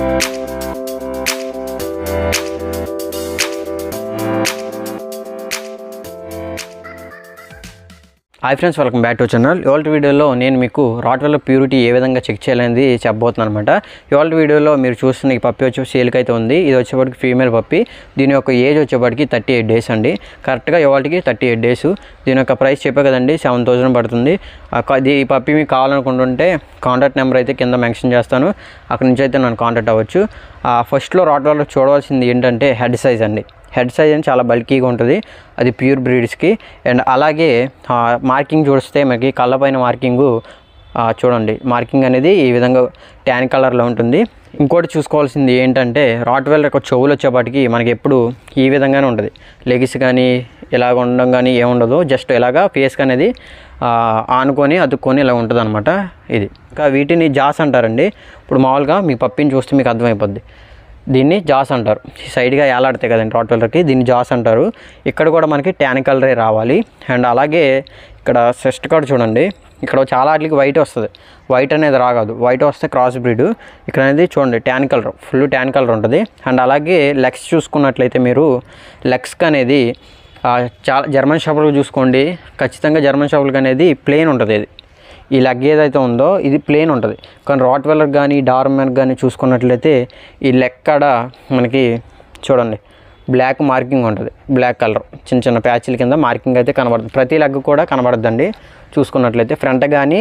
hi friends welcome back to channel ఇవాళ వీడియోలో నేను మీకు రాట్వెల్ ప్యూరిటీ ఏ విధంగా చెక్ చేయాలనేది చెప్పబోతున్నాను అనమాట ఇవాళ వీడియోలో మీరు చూస్తున్న ఈ పప్పి వచ్చి సేల్కి అయితే ఉంది ఇది వచ్చేప్పటికి ఫీమేల్ పప్పి దీని యొక్క ఏజ్ వచ్చేప్పటికి థర్టీ ఎయిట్ డేస్ అండి కరెక్ట్గా ఇవాళకి థర్టీ ఎయిట్ డేస్ దీని యొక్క ప్రైస్ చెప్పే కదండి సెవెన్ థౌసండ్ పడుతుంది ఆ క- ఇది ఈ పప్పి మీకు కావాలనుకుంటుంటే కాంటాక్ట్ నెంబర్ అయితే కింద మెన్షన్ చేస్తాను అక్కడ నుంచి అయితే నన్ను కాంటాక్ట్ అవ్వచ్చు ఫస్ట్లో రాట్వెల్ చూడవలసింది ఏంటంటే హెడ్ సైజ్ అండి హెడ్ సైజ్ అని చాలా బల్కీగా ఉంటుంది అది ప్యూర్ బ్రీడ్స్కి అండ్ అలాగే మార్కింగ్ చూస్తే మనకి కళ్ళపైన మార్కింగు ఆ, చూడండి మార్కింగ్ అనేది ఈ విధంగా ట్యాన్ కలర్లో ఉంటుంది ఇంకోటి చూసుకోవాల్సింది ఏంటంటే రాట్వెల్ యొక్క చెవులు వచ్చేపాటికి మనకి ఎప్పుడు ఈ విధంగానే ఉంటుంది లెగిస్ కానీ ఇలాగ ఉండడం కానీ ఏముండదు జస్ట్ ఇలాగా ఫేస్ అనేది ఆ, ఆనుకొని అతుక్కొని ఇలా ఉంటుంది అనమాట ఇది ఇంకా వీటిని జాస్ అంటారండి ఇప్పుడు మామూలుగా మీ పప్పిని చూస్తే మీకు అర్థమైపోద్ది దీన్ని జాస్ అంటారు సైడ్గా ఏలాడతాయి కదండి రాట్వెల్లర్కి దీన్ని జాస్ అంటారు ఇక్కడ కూడా మనకి ట్యాన్ కలరే రావాలి అండ్ అలాగే ఇక్కడ సెస్ట్ కార్డ్ చూడండి ఇక్కడ చాలా వాటికి వైట్ వస్తుంది వైట్ అనేది రాగదు వైట్ వస్తే క్రాస్ బ్రీడ్ ఇక్కడ అనేది చూడండి tan colour full tan colour ఉంటుంది అండ్ అలాగే లెగ్స్ చూసుకున్నట్లయితే మీరు లెగ్స్కి అనేది ఆ, చాలా జర్మన్ షాపులకు చూసుకోండి ఖచ్చితంగా జర్మన్ షాపులకు అనేది ప్లేన్ ఉంటుంది ఇది ఈ లెగ్ ఏదైతే ఉందో ఇది ప్లేన్ ఉంటుంది కానీ రాట్ వెల్లర్ కానీ డార్మెన్ కానీ చూసుకున్నట్లయితే ఈ లెగ్ కాడ మనకి చూడండి బ్లాక్ మార్కింగ్ ఉంటుంది బ్లాక్ కలర్ చిన్న చిన్న ప్యాచ్ల కింద మార్కింగ్ అయితే కనబడుతుంది ప్రతి లెగ్ కూడా కనబడుతుందండి చూసుకున్నట్లయితే ఫ్రంట్ కానీ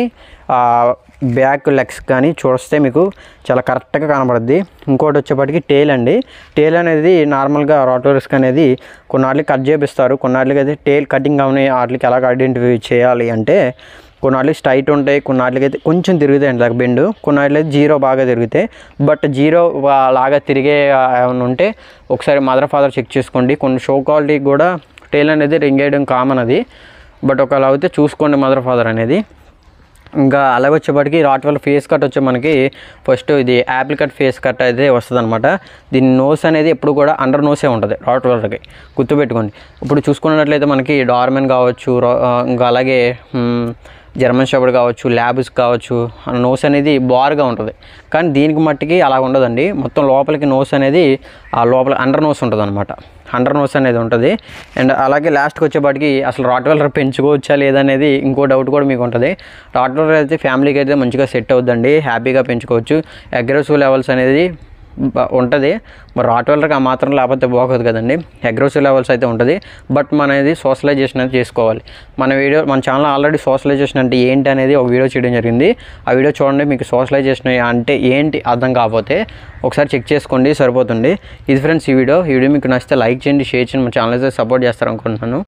బ్యాక్ లెగ్స్ కానీ చూస్తే మీకు చాలా కరెక్ట్గా కనబడుద్ది ఇంకోటి వచ్చేప్పటికి టేల్ అండి టేల్ అనేది నార్మల్గా రాటోరిస్క్ అనేది కొన్నాళ్ళకి కట్ చేపిస్తారు కొన్నాళ్ళకి అయితే టేల్ కటింగ్ అవని వాటికి ఎలా ఐడెంటిఫై చేయాలి అంటే కొన్నాళ్ళకి స్ట్రైట్ ఉంటాయి కొన్నాళ్ళకి అయితే కొంచెం తిరుగుతాయి అండి దాకా బెండు కొన్నాళ్ళు అయితే జీరో బాగా తిరుగుతాయి బట్ జీరో లాగా తిరిగే ఆ, ఏమైనా ఉంటే ఒకసారి మదర్ ఫాదర్ చెక్ చేసుకోండి కొన్ని షో క్వాలిటీ కూడా టేల్ అనేది రింగ్ వేయడం కామన్ అది బట్ ఒకవేళ అయితే చూసుకోండి మదర్ ఫాదర్ అనేది ఇంకా అలాగే వచ్చేప్పటికి రాట్ వల్ల ఫేస్ కట్ వచ్చే మనకి ఫస్ట్ ఇది యాపిల్ కట్ ఫేస్ కట్ అయితే వస్తుంది అనమాట దీని నోస్ అనేది ఎప్పుడు కూడా అండర్ నోసే ఉంటుంది రాట్ వల్లకి గుర్తుపెట్టుకోండి ఇప్పుడు చూసుకున్నట్లయితే మనకి డార్మెన్ కావచ్చు రా- ఆ, ఇంకా అలాగే మ్, జర్మన్ షెపర్డ్ కావచ్చు ల్యాబ్స్ కావచ్చు ఆ నోస్ అనేది బార్గా ఉంటుంది కానీ దీనికి మట్టికి అలా ఉండదండి మొత్తం లోపలికి నోస్ అనేది ఆ లోపల అండర్ నోస్ ఉంటుంది అనమాట అండర్ నోస్ అనేది ఉంటుంది అండ్ అలాగే లాస్ట్కి వచ్చేపాటికి అసలు రాట్వెల్లర్ పెంచుకోవచ్చా లేదనేది ఇంకో డౌట్ కూడా మీకు ఉంటుంది రాట్వెల్లర్ అయితే ఫ్యామిలీకి అయితే మంచిగా సెట్ అవుద్దండి హ్యాపీగా పెంచుకోవచ్చు అగ్రెసివ్ లెవెల్స్ అనేది ఉంటుంది మరి రాట్వెల్లర్కి ఆ మాత్రం లేకపోతే బాగోదు కదండి అగ్రెసివ్ లెవెల్స్ అయితే ఉంటుంది బట్ మన ఇది సోషలైజేషన్ అనేది చేసుకోవాలి మన వీడియో మన ఛానల్ ఆల్రెడీ సోషలైజేషన్ అంటే ఏంటి అనేది ఒక వీడియో చేయడం జరిగింది ఆ వీడియో చూడండి మీకు సోషలైజేషన్ అంటే ఏంటి అర్థం కాకపోతే ఒకసారి చెక్ చేసుకోండి సరిపోతుంది ఇది ఫ్రెండ్స్ ఈ వీడియో ఈ వీడియో మీకు నచ్చితే లైక్ చేయండి షేర్ చేయండి మన ఛానల్ అయితే సపోర్ట్ చేస్తారు అనుకుంటున్నాను